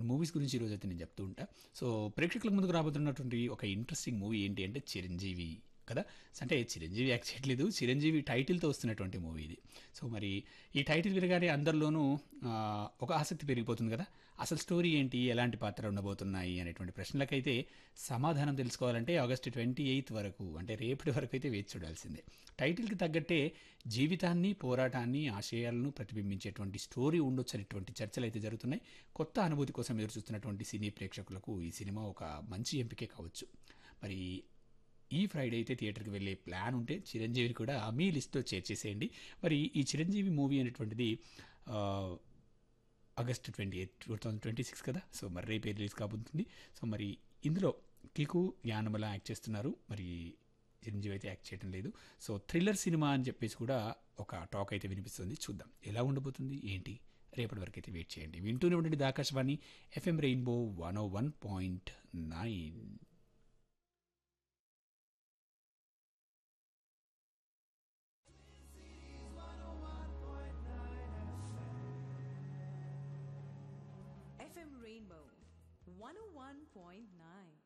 Movies గురించి ఈరోజు అయితే నేను చెప్తూ ఉంటా సో ప్రేక్షకుల ముందుకు రాబోతున్నటువంటి ఒక ఇంట్రెస్టింగ్ మూవీ ఏంటి అంటే చిరంజీవి కదా అంటే చిరంజీవి యాక్ట్ చేయట్లేదు చిరంజీవి టైటిల్తో వస్తున్నటువంటి మూవీ ఇది సో మరి ఈ టైటిల్ వినగానే అందరిలోనూ ఆ, ఒక ఆసక్తి పెరిగిపోతుంది కదా అసలు స్టోరీ ఏంటి ఎలాంటి పాత్రలు ఉండబోతున్నాయి అనేటువంటి ప్రశ్నలకైతే సమాధానం తెలుసుకోవాలంటే ఆగస్టు ట్వంటీ ఎయిత్ వరకు అంటే రేపటి వరకు అయితే వేచి చూడాల్సిందే టైటిల్కి తగ్గట్టే జీవితాన్ని పోరాటాన్ని ఆశయాలను ప్రతిబింబించేటువంటి స్టోరీ ఉండొచ్చు అనేటువంటి చర్చలు అయితే జరుగుతున్నాయి కొత్త అనుభూతి కోసం ఎదురు చూస్తున్నటువంటి సినీ ప్రేక్షకులకు ఈ సినిమా ఒక మంచి ఎంపికే కావచ్చు మరి ఈ ఫ్రైడే అయితే థియేటర్కి వెళ్ళే ప్లాన్ ఉంటే చిరంజీవిని కూడా మీ లిస్ట్లో చేర్చేసేయండి మరి ఈ చిరంజీవి మూవీ అనేటువంటిది ఆ, August twenty eighth two thousand twenty six కదా సో మరి రేపే రిలీజ్ కాబోతుంది సో మరి ఇందులో కికు యానమల యాక్ట్ చేస్తున్నారు మరి చిరంజీవి అయితే యాక్ట్ చేయడం లేదు సో థ్రిల్లర్ సినిమా అని చెప్పేసి కూడా ఒక టాక్ అయితే వినిపిస్తుంది చూద్దాం ఎలా ఉండబోతుంది ఏంటి రేపటి వరకు అయితే వెయిట్ చేయండి వింటూనే ఉండండి ఇది Akashvani FM rainbow one O one point nine FM Rainbow 101.9.